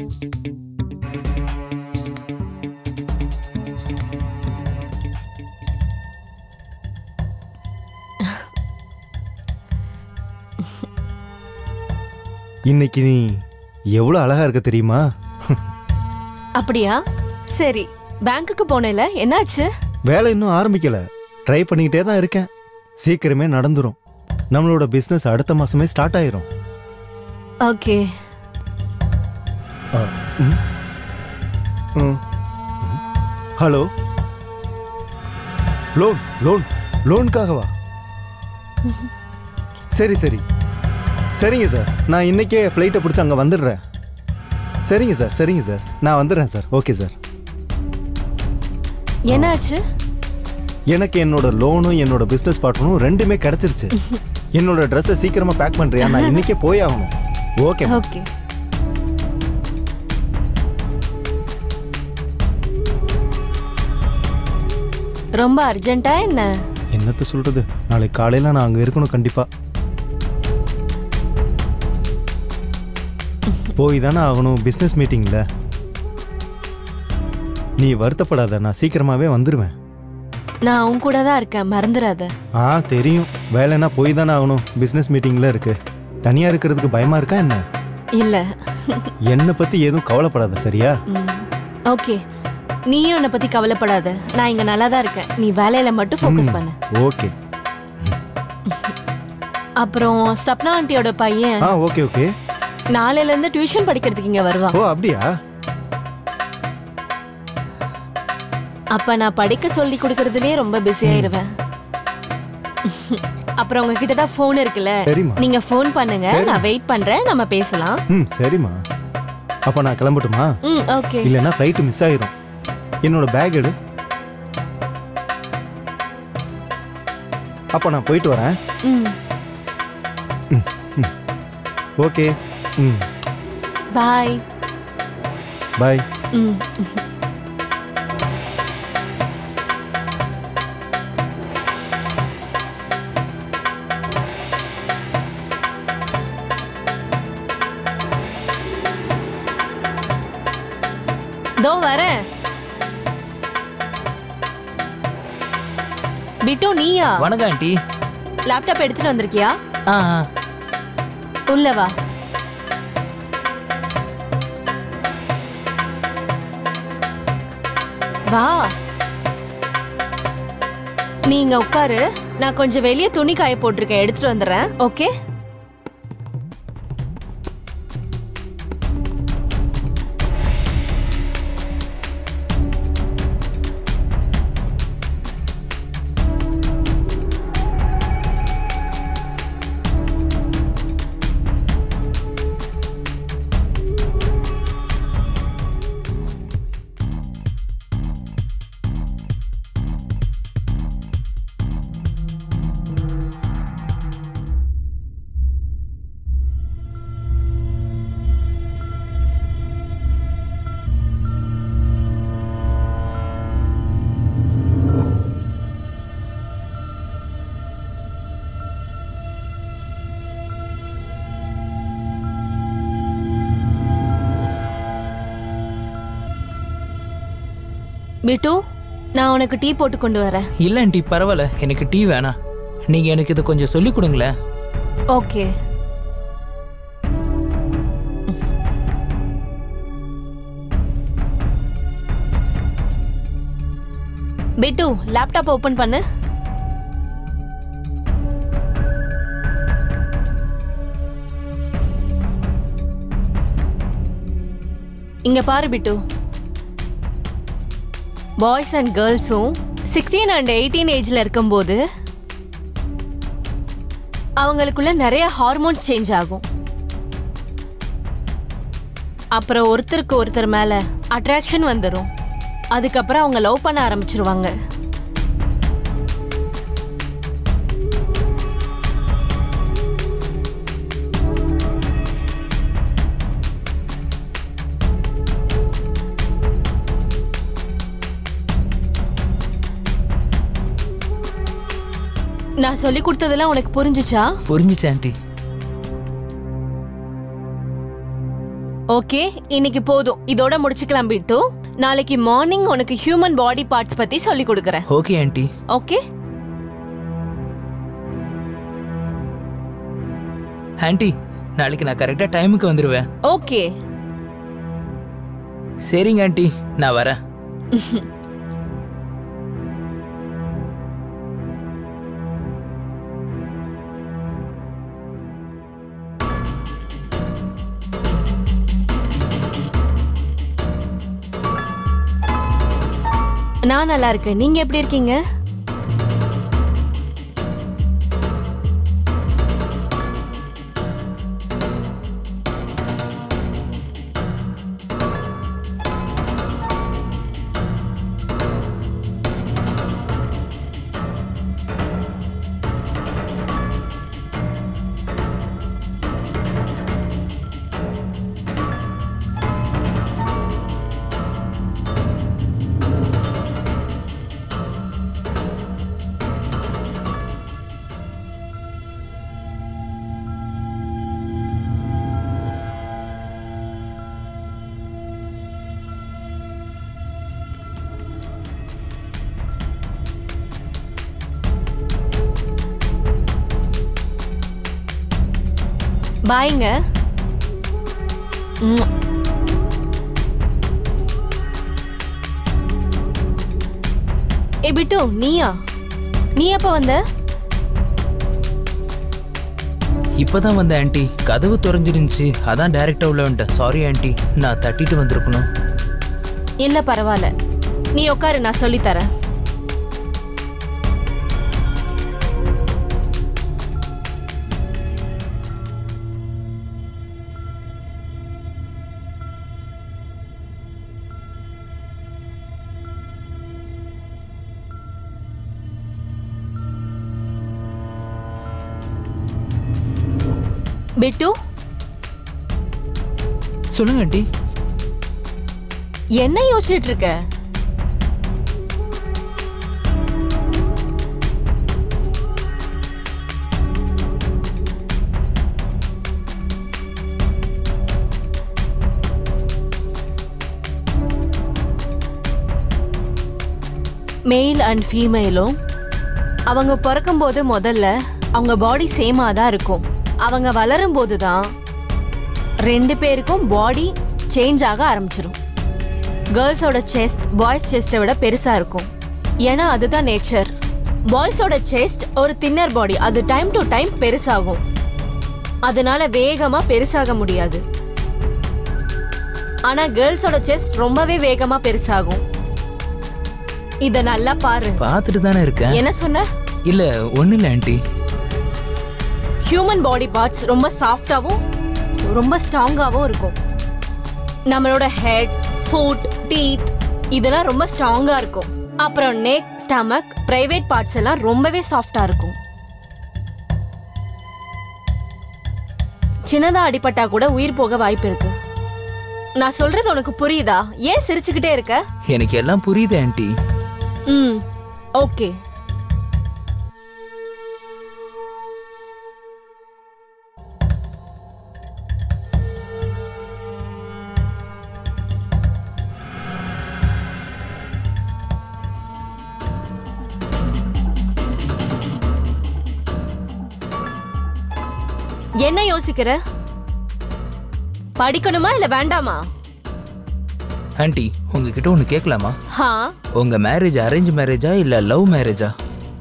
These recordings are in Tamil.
இன்னைக்கு நீ எவ்வளோ அழகா இருக்க தெரியுமா அப்படியா சரி பேங்க்குக்கு போனேல என்னாச்சு வேலை இன்னும் ஆரம்பிக்கல ட்ரை பண்ணிக்கிட்டே தான் இருக்கேன் சீக்கிரமே நடந்துரும் நம்மளோட பிஸ்னஸ் அடுத்த மாசமே ஸ்டார்ட் ஆயிரும் ஓகே ஆ, ம். ம். ஹலோ லோன் லோன் லோனுக்காகவா சரி சரி சரிங்க சார் நான் இன்னைக்கே ஃப்ளைட்டை பிடிச்சி அங்கே வந்துடுறேன் சரிங்க சார் சரிங்க சார் நான் வந்துடுறேன் சார் ஓகே சார் என்னாச்சு எனக்கு என்னோட லோனும் என்னோட பிஸ்னஸ் பார்ட்னரும் ரெண்டுமே கிடைச்சிருச்சு என்னோட ட்ரெஸ்ஸை சீக்கிரமா பேக் பண்றியா நான் இன்னைக்கே போய் ஆகணும் ஓகே ஓகே ரொம்ப அர்ஜென்ட்டா என்ன என்னத்த சொல்றது நாளைக்கு காலையில நான் அங்க இருக்கணும் கண்டிப்பா போய் தானே ஆகணும் பிஸ்னஸ் மீட்டிங்ல நீ வருத்தப்படாத நான் சீக்கிரமாவே வந்துடுவேன் நான் உன் கூட தான் இருக்கேன் மறந்துடாத ஆ தெரியும் வேலைன்னா போய் தானே ஆகணும் பிஸ்னஸ் மீட்டிங்ல இருக்கு தனியா இருக்கிறதுக்கு பயமா இருக்கா என்ன இல்ல என்னை பத்தி எதுவும் கவலைப்படாத சரியா ஓகே நீயும் என்னை பத்தி கவலைப்படாத நான் இங்க நல்லா தான் இருக்கேன் நீ வேலையில மட்டும் ஃபோக்கஸ் ம். பண்ணு ஓகே அப்புறம் சப்னா ஆண்டியோட பையன் ஆ ஓகே ஓகே நாளையில இருந்து டியூஷன் படிக்கிறதுக்கு இங்க வருவான் ஓ அப்படியா அப்ப நான் படிக்க சொல்லி கொடுக்கறதுலயே ரொம்ப பிஸி ஆயிருவேன் அப்புறம் உங்ககிட்ட தான் ஃபோன் இருக்குல்ல சரிம்மா நீங்க ஃபோன் பண்ணுங்க சரி. நான் வெயிட் பண்றேன் நம்ம பேசலாம் ம் சரிம்மா அப்போ நான் கிளம்பட்டுமா ம் ஓகே இல்லைன்னா ஃப்ளைட்டு மிஸ் ஆயிரும் என்னோட பேக் எடு அப்போ நான் போயிட்டு வரேன் ம் ஓகே ம் பாய் பாய் ம் தோ வரேன் பிட்டு நீயா வணக்கம் ஆண்டி லேப்டாப் எடுத்துட்டு வந்திருக்கியா ஆ ஆ. உள்ள வா வா நீங்க உட்காரு நான் கொஞ்சம் வெளியே துணி காய போட்டிருக்கேன் எடுத்துட்டு வந்துடுறேன் ஓகே பிட்டு நான் உனக்கு டீ போட்டு கொண்டு வரேன் இல்ல ஆண்டி பரவாயில்ல எனக்கு டீ வேணாம் நீங்க எனக்கு இதை கொஞ்சம் சொல்லி கொடுங்களேன் ஓகே பிட்டு லேப்டாப் ஓபன் பண்ணு இங்க பாரு பிட்டு பாய்ஸ் அண்ட் கேர்ள்ஸும் சிக்ஸ்டீன் அண்ட் எயிட்டீன் ஏஜ்ல இருக்கும்போது அவங்களுக்குள்ள நிறைய ஹார்மோன் சேஞ்ச் ஆகும் அப்புறம் ஒருத்தருக்கு ஒருத்தர் மேல அட்ராக்ஷன் வந்துடும் அதுக்கப்புறம் அவங்க லவ் பண்ண ஆரம்பிச்சிருவாங்க நான் சொல்லி கொடுத்ததெல்லாம் உனக்கு புரிஞ்சுச்சா புரிஞ்சுச்சு ஆண்டி ஓகே இன்னைக்கு போதும் இதோட முடிச்சுக்கலாம் பிட்டு நாளைக்கு மார்னிங் உனக்கு ஹியூமன் பாடி பார்ட்ஸ் பத்தி சொல்லி கொடுக்கறேன் ஓகே ஆண்டி ஓகே ஆண்டி நாளைக்கு நான் கரெக்டாக டைமுக்கு வந்துடுவேன் ஓகே சரிங்க ஆண்டி நான் வரேன் நான் நல்லா இருக்கேன் நீங்க எப்படி இருக்கீங்க பாய்ங்க ம். ஏ பிட்டு நீயா நீ எப்ப வந்த இப்பதான் வந்த ஆண்டி கதவு திறஞ்சிருந்துச்சு அதான் டைரக்டா உள்ள வந்துட்டேன் சாரி ஆண்டி நான் தட்டிட்டு வந்திருக்கணும் இல்ல பரவாயில்ல நீ உட்காரு நான் சொல்லித் தரேன் பிட்டு சொல்லுங்க ஆண்டி என்ன யோசிச்சுட்டு இருக்க மேல் அண்ட் ஃபீமேலும் அவங்க பிறக்கும்போது முதல்ல அவங்க பாடி சேமா தான் இருக்கும் அவங்க வளரும் போது தான் ரெண்டு பேருக்கும் பாடி சேஞ்ச் ஆக ஆரம்பிச்சிடும் கேர்ள்ஸோட செஸ்ட் பாய்ஸ் செஸ்ட்டை விட பெருசா இருக்கும் ஏன்னா அதுதான் நேச்சர் பாய்ஸோட செஸ்ட் ஒரு தின்னர் பாடி அது டைம் டு டைம் பெருசாகும் அதனால வேகமா பெருசாக முடியாது ஆனா கேர்ள்ஸோட செஸ்ட் ரொம்பவே வேகமா பெருசாகும் இத நல்லா பாரு பார்த்துட்டு தானே இருக்கேன் என்ன சொன்ன இல்ல ஒன்றும் இல்லை ஆண்டி ஹியூமன் பாடி பார்ட்ஸ் ரொம்ப சாஃப்டாவும் ரொம்ப ஸ்ட்ராங்காவும் இருக்கும் நம்மளோட ஹெட் ஃபுட் டீத் இதெல்லாம் ரொம்ப ஸ்ட்ராங்கா இருக்கும் அப்புறம் நெக் ஸ்டமக் பிரைவேட் பார்ட்ஸ் எல்லாம் ரொம்பவே சாஃப்டா இருக்கும் சின்னதா அடிபட்டா கூட உயிர் போக வாய்ப்பு இருக்கு நான் சொல்றது உனக்கு புரியுதா ஏன் சிரிச்சுக்கிட்டே இருக்க எனக்கு எல்லாம் புரியுது ஆண்டி ம் ஓகே என்ன யோசிக்கிற படிக்கணுமா இல்ல வேண்டாமா ஆண்டி உங்ககிட்ட ஒன்று கேட்கலாமா ஹா உங்க மேரேஜ் அரேஞ்ச் மேரேஜா இல்ல லவ் மேரேஜா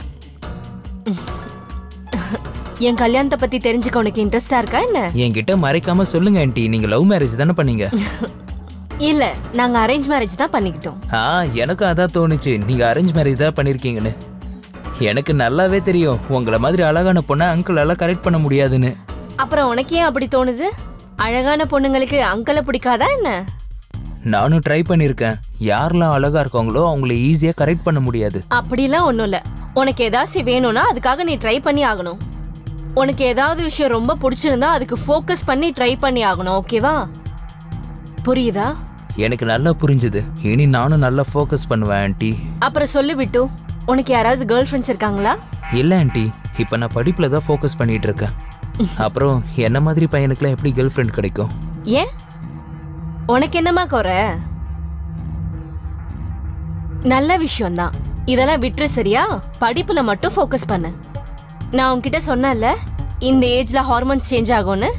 என் கல்யாணத்தை பத்தி தெரிஞ்சுக்க உனக்கு இன்ட்ரெஸ்டா இருக்கா என்ன என்கிட்ட மறைக்காம சொல்லுங்க ஆண்டி நீங்க லவ் மேரேஜ் தானே பண்ணீங்க இல்ல நாங்க அரேஞ்ச் மேரேஜ் தான் பண்ணிக்கிட்டோம் ஆ எனக்கும் அதான் தோணுச்சு நீங்க அரேஞ்ச் மேரேஜ் தான் பண்ணிருக்கீங்கன்னு எனக்கு நல்லாவே தெரியும் உங்களை மாதிரி அழகான பொண்ணை அங்கிளால கரெக்ட் பண்ண முடியாதுன்னு அப்புறம் உனக்கு ஏன் அப்படி தோணுது அழகான பொண்ணுங்களுக்கு அங்கிளை பிடிக்காதா என்ன நானும் ட்ரை பண்ணியிருக்கேன் யாரெல்லாம் அழகா இருக்காங்களோ அவங்கள ஈஸியா கரெக்ட் பண்ண முடியாது அப்படிலாம் ஒண்ணும் இல்ல உனக்கு ஏதாச்சும் வேணும்னா அதுக்காக நீ ட்ரை பண்ணி ஆகணும் உனக்கு ஏதாவது விஷயம் ரொம்ப பிடிச்சிருந்தா அதுக்கு ஃபோக்கஸ் பண்ணி ட்ரை பண்ணி ஆகணும் ஓகேவா புரியுதா எனக்கு நல்லா புரிஞ்சுது இனி நானும் நல்லா ஃபோக்கஸ் பண்ணுவேன் ஆண்டி அப்புறம் சொல்லு விட்டு உனக்கு யாராவது கேர்ள் ஃப்ரெண்ட்ஸ் இருக்காங்களா இல்லை ஆண்டி இப்போ நான் படிப்பில் தான் ஃபோக்கஸ் பண்ணிட்டு இருக்கேன் அப்புறம் என்ன மாதிரி பையனுக்குலாம் எப்படி கேர்ள் ஃப்ரெண்ட் கிடைக்கும் ஏன் உனக்கு என்னம்மா குறை நல்ல விஷயம்தான் இதெல்லாம் விட்டுரு சரியா படிப்புல மட்டும் ஃபோக்கஸ் பண்ணு நான் உன்கிட்ட சொன்னேன்ல இந்த ஏஜ்ல ஹார்மோன்ஸ் சேஞ்ச் ஆகும்னு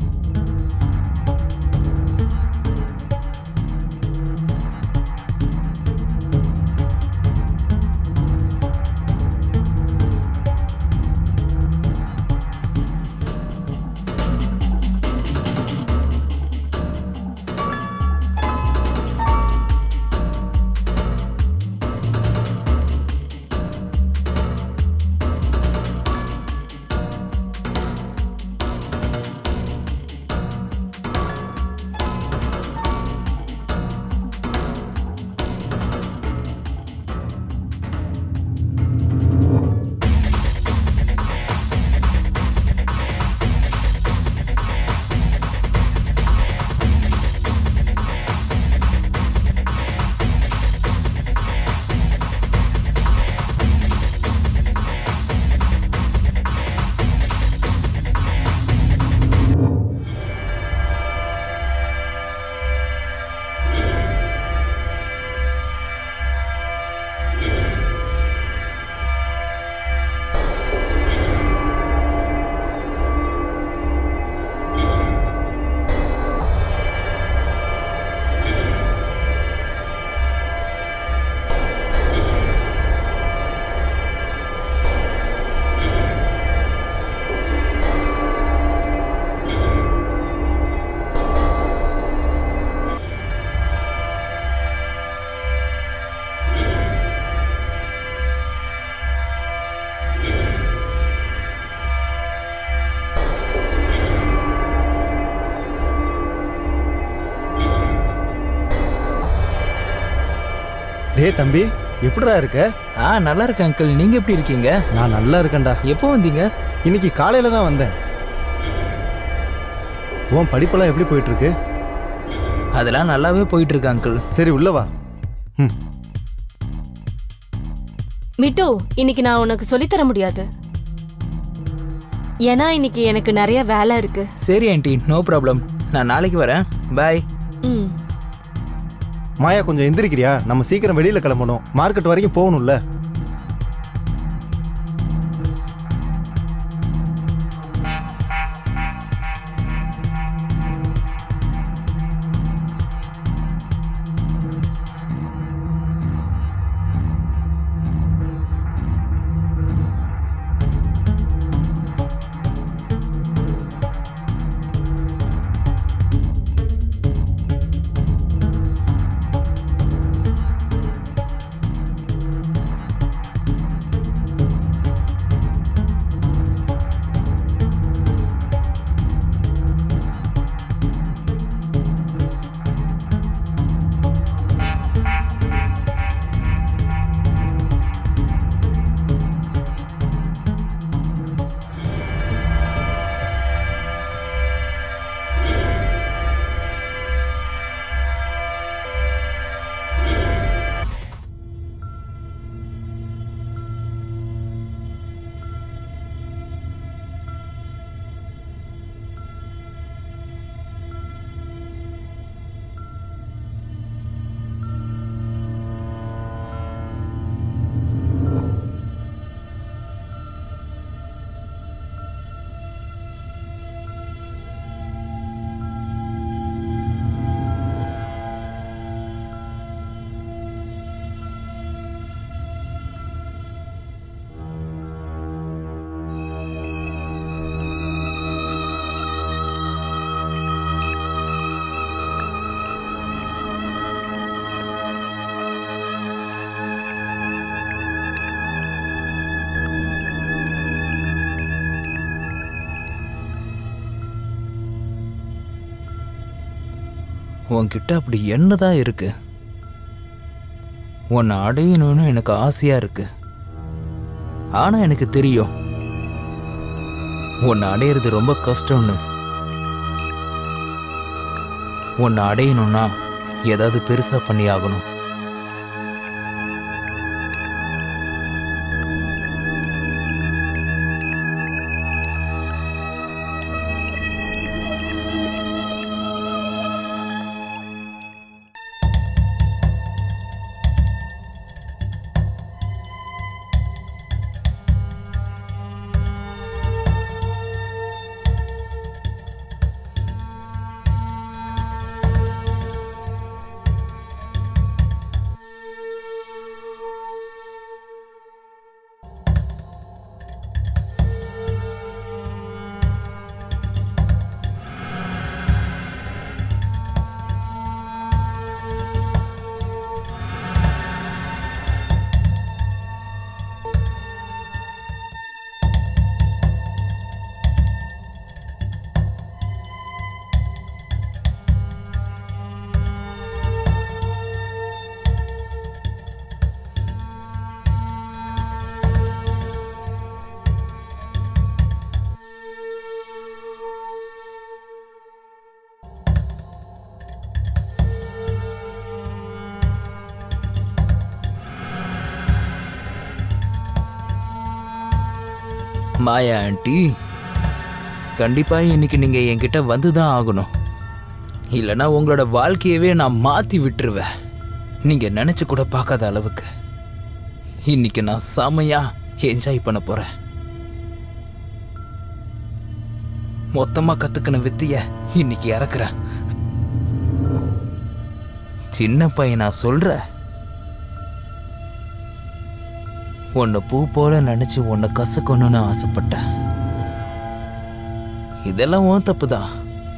டேய் தம்பி எப்படிடா இருக்க ஆ நல்லா இருக்கேன் அங்கிள் நீங்க எப்படி இருக்கீங்க நான் நல்லா இருக்கேன்டா எப்போ வந்தீங்க இன்னைக்கு காலையில தான் வந்தேன் உன் படிப்பெல்லாம் எப்படி போயிட்டு இருக்கு அதெல்லாம் நல்லாவே போயிட்டு இருக்கு அங்கிள் சரி உள்ள வா ம் மிட்டு இன்னைக்கு நான் உனக்கு சொல்லித் தர முடியாது ஏன்னா இன்னைக்கு எனக்கு நிறைய வேலை இருக்கு சரி ஆண்டி நோ ப்ராப்ளம் நான் நாளைக்கு வரேன் பாய் ம் மாயா கொஞ்சம் எந்திரிக்கிறியா நம்ம சீக்கிரம் வெளியில கிளம்பணும் மார்க்கெட் வரைக்கும் போகணும்ல உன்கிட்ட அப்படி என்னதான் இருக்கு உன்னை அடையணும்னு எனக்கு ஆசையா இருக்கு ஆனா எனக்கு தெரியும் உன்னை அடையிறது ரொம்ப கஷ்டம்னு உன்னை அடையணும்னா ஏதாவது பெருசா பண்ணி ஆகணும் மாயா ஆண்டி கண்டிப்பா இன்னைக்கு நீங்க என்கிட்ட வந்து தான் ஆகணும் இல்லைன்னா உங்களோட வாழ்க்கையவே நான் மாத்தி விட்டுருவேன் நீங்க நினைச்சு கூட பார்க்காத அளவுக்கு இன்னைக்கு நான் செமையா என்ஜாய் பண்ண போறேன் மொத்தமா கத்துக்கின வித்திய இன்னைக்கு இறக்குறேன் சின்ன பையன் நான் சொல்றேன் உன்னை பூ போல நினைச்சு உன்னை கசக்கணும்னு ஆசைப்பட்டேன் இதெல்லாம் உன் தப்புதான்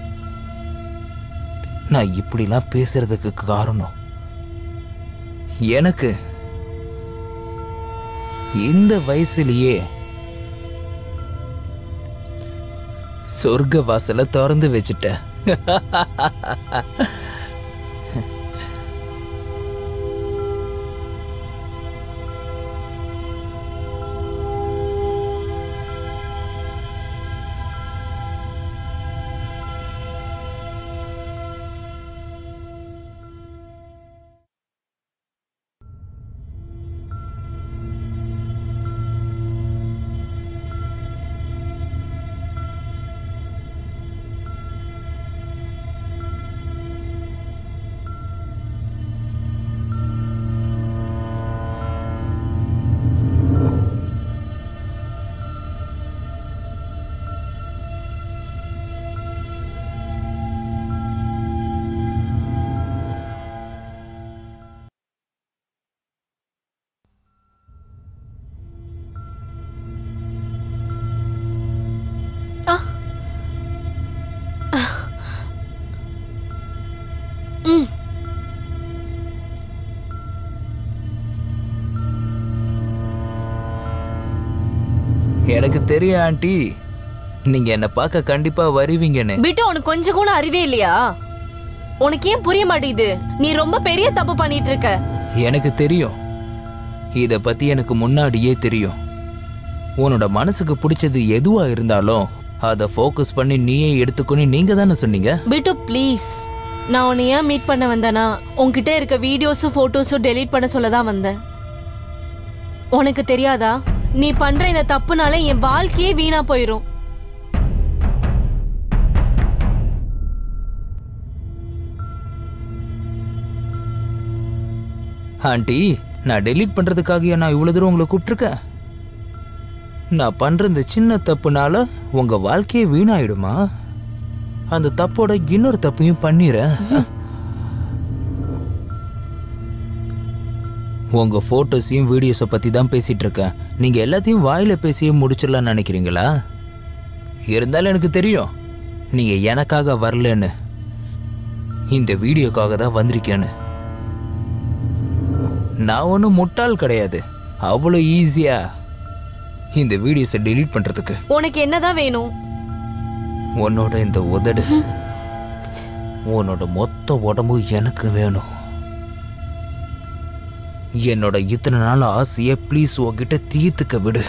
நான் இப்படிலாம் பேசுறதுக்கு காரணம் எனக்கு இந்த வயசுலயே சொர்க்க வாசலை திறந்து வச்சுட்டேன் ஆ ம் எனக்கு தெரியும் ஆண்டி நீங்க என்ன பார்க்க கண்டிப்பா வருவீங்கன்னு பிட்டு உனக்கு கொஞ்சம் கூட அறிவே இல்லையா உனக்கு ஏன் புரிய மாட்டேங்குது நீ ரொம்ப பெரிய தப்பு பண்ணிட்டு இருக்க எனக்கு தெரியும் இத பத்தி எனக்கு முன்னாடியே தெரியும் உன்னோட மனசுக்கு பிடிச்சது எதுவா இருந்தாலும் அதை ஃபோக்கஸ் பண்ணி நீயே எடுத்துக்கொன்னு நீங்க தானே சொன்னீங்க பிட்டு ப்ளீஸ் நான் உன்னை ஏன் மீட் பண்ண வந்தேனா உன்கிட்ட இருக்க வீடியோஸும் ஃபோட்டோஸும் டெலீட் பண்ண சொல்ல தான் வந்தேன் உனக்கு தெரியாதா நீ பண்ற இந்த தப்புனால என் வாழ்க்கையே வீணா போயிரும் ஆண்டி நான் டெலீட் பண்றதுக்காக நான் இவ்வளவு தூரம் உங்களை கூப்பிட்டுருக்கேன் நான் பண்ற இந்த சின்ன தப்புனால உங்க வாழ்க்கையே வீணாயிடுமா அந்த தப்போட இன்னொரு தப்பையும் பண்ணிடுறேன் உங்க போட்டோஸையும் வீடியோஸை பத்தி தான் பேசிட்டு இருக்கேன் நீங்க எல்லாத்தையும் வாயில பேசியே முடிச்சிடலாம்னு நினைக்கிறீங்களா இருந்தாலும் எனக்கு தெரியும் நீங்க எனக்காக வரலன்னு இந்த வீடியோக்காக தான் வந்திருக்கேன்னு நான் ஒன்றும் முட்டாள் கிடையாது அவ்வளோ ஈஸியா இந்த வீடியோஸை டெலீட் பண்றதுக்கு உனக்கு என்னதான் வேணும் உன்னோட இந்த உதடு உன்னோட மொத்த உடம்பு எனக்கு வேணும் என்னோட இத்தனை நாள் ஆசையை ப்ளீஸ் உன்கிட்ட தீர்த்துக்க விடு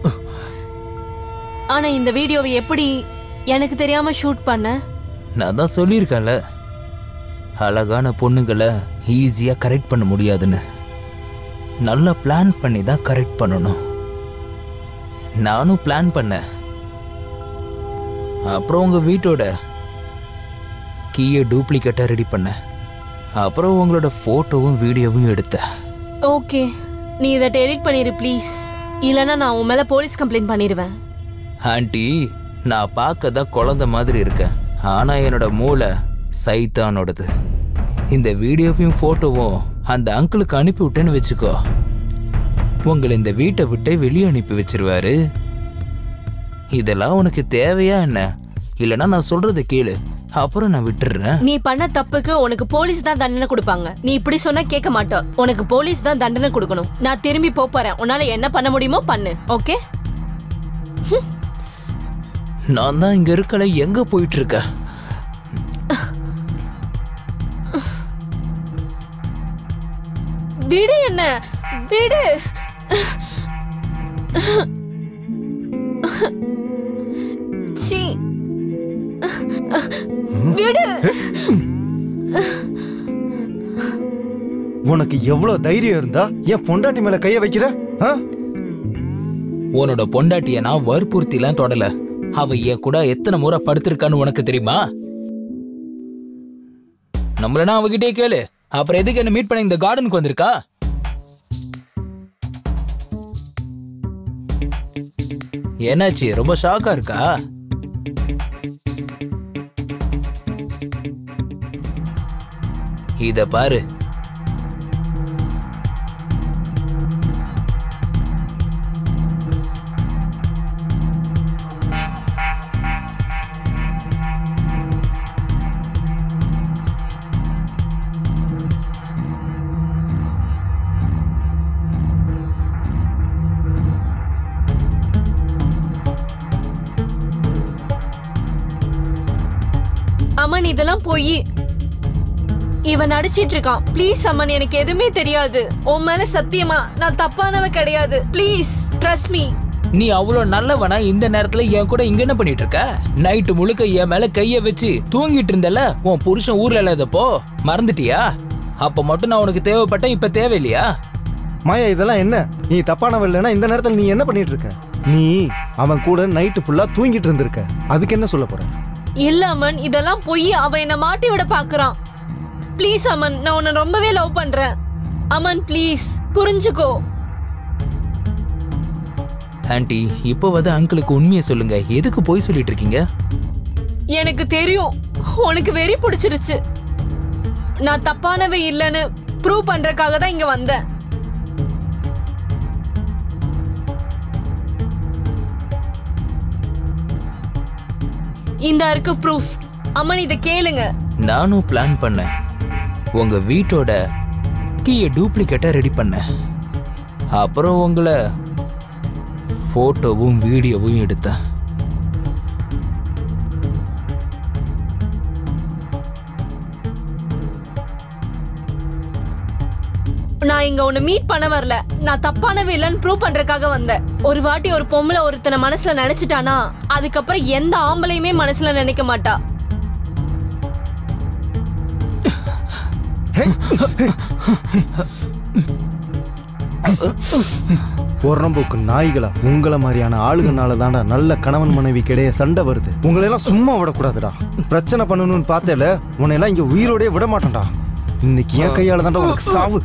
ஆனா இந்த வீடியோவை எப்படி எனக்கு தெரியாம ஷூட் பண்ண நான் தான் சொல்லியிருக்கேன்ல அழகான பொண்ணுங்களை ஈஸியாக கரெக்ட் பண்ண முடியாதுன்னு நல்லா பிளான் பண்ணி தான் கரெக்ட் பண்ணணும் நானும் பிளான் பண்ணேன் அப்புறம் உங்கள் வீட்டோட கீயை டூப்ளிகேட்டாக ரெடி பண்ணேன் அப்புறம் உங்களோட ஃபோட்டோவும் வீடியோவும் எடுத்தேன் ஓகே நீ இதை டெலீட் பண்ணிடு ப்ளீஸ் இல்லைன்னா நான் உன் மேல போலீஸ் கம்ப்ளைண்ட் பண்ணிடுவேன் ஆண்டி நான் பார்க்க தான் குழந்த மாதிரி இருக்கேன் ஆனால் என்னோட மூளை சைத்தானோடது இந்த வீடியோவையும் ஃபோட்டோவும் அந்த அங்கிளுக்கு அனுப்பி விட்டேன்னு வச்சுக்கோ உங்களை இந்த வீட்டை விட்டே வெளியே அனுப்பி வச்சிருவாரு இதெல்லாம் உனக்கு தேவையா என்ன இல்லைன்னா நான் சொல்றத கேளு அப்புறம் நான் விட்டுடுறேன் நீ பண்ண தப்புக்கு உனக்கு போலீஸ் தான் தண்டனை கொடுப்பாங்க நீ இப்படி சொன்னா கேட்க மாட்ட உனக்கு போலீஸ் தான் தண்டனை கொடுக்கணும் நான் திரும்பி போப் போறேன் உன்னால என்ன பண்ண முடியுமோ பண்ணு ஓகே நான் தான் இங்க இருக்கல எங்க போயிட்டு இருக்க விடு என்ன விடு சீ. விடு உனக்கு எவ்வளவு தைரியம் இருந்தா என் பொண்டாட்டி மேல கைய வைக்கிற ஆ? உன்னோட பொண்டாட்டிய நான் வற்புறுத்திலாம் தொடல அவ என் கூட எத்தனை முறை படுத்திருக்கான்னு உனக்கு தெரியுமா நம்மளனா அவகிட்டே கேளு அப்புறம் எதுக்கு என்ன மீட் பண்ண இந்த கார்டனுக்கு வந்திருக்கா என்னாச்சு ரொம்ப ஷாக்கா இருக்கா இத பாரு அம்மன் இதெல்லாம் போய் இவன் நடிச்சிட்டு இருக்கான் ப்ளீஸ் அம்மன் எனக்கு எதுவுமே தெரியாது உன் மேல சத்தியமா நான் தப்பானவ கிடையாது ப்ளீஸ் ட்ரஸ்ட் மீ நீ அவ்வளவு நல்லவனா இந்த நேரத்துல என் கூட இங்க என்ன பண்ணிட்டு இருக்க நைட்டு முழுக்க என் மேல கைய வச்சு தூங்கிட்டு இருந்தல உன் புருஷன் ஊர்ல இல்லாதப்போ மறந்துட்டியா அப்ப மட்டும் நான் உனக்கு தேவைப்பட்டேன் இப்ப தேவையில்லையா மாயா இதெல்லாம் என்ன நீ தப்பானவ இல்லைன்னா இந்த நேரத்தில் நீ என்ன பண்ணிட்டு இருக்க நீ அவன் கூட நைட்டு ஃபுல்லா தூங்கிட்டு இருந்திருக்க அதுக்கு என்ன சொல்ல போற இல்ல அம்மன் இதெல்லாம் போய் அவன் என்ன மாட்டி விட பாக்குறான் ப்ளீஸ் அம்மன் நான் உன்னை ரொம்பவே லவ் பண்றேன் அம்மன் ப்ளீஸ் புரிஞ்சுக்கோ ஆன்ட்டி இப்போவாது அங்கிளுக்கு உண்மையை சொல்லுங்க எதுக்கு போய் சொல்லிட்டு இருக்கீங்க எனக்கு தெரியும் உனக்கு வெறி பிடிச்சிருச்சு நான் தப்பானவ இல்லைன்னு ப்ரூவ் பண்றதுக்காக தான் இங்க வந்தேன் இந்த இருக்கு ப்ரூஃப் அம்மன் இதை கேளுங்க நானும் பிளான் பண்ணேன் உங்க வீட்டோட கீயை டூப்ளிகேட்டா ரெடி பண்ணேன் அப்புறம் உங்களை போட்டோவும் வீடியோவும் எடுத்தேன் நான் இங்க உன்னை மீட் பண்ண வரல நான் தப்பானவ இல்லைன்னு ப்ரூவ் பண்றதுக்காக வந்தேன் ஒரு வாட்டி ஒரு பொம்பளை ஒருத்தனை மனசுல நினைச்சிட்டானா அதுக்கப்புறம் எந்த ஆம்பளையுமே மனசுல நினைக்க மாட்டா பொறம்போக்கு நாய்களா உங்களை மாதிரியான ஆளுங்கனால தான்டா நல்ல கணவன் மனைவி கிடையே சண்டை வருது உங்களை எல்லாம் சும்மா விடக்கூடாதுடா பிரச்சனை பண்ணணும்னு பார்த்தேல உன்னை எல்லாம் இங்க உயிரோடயே விட மாட்டேன்டா இன்னைக்கு என் கையால தான்டா உனக்கு சாவு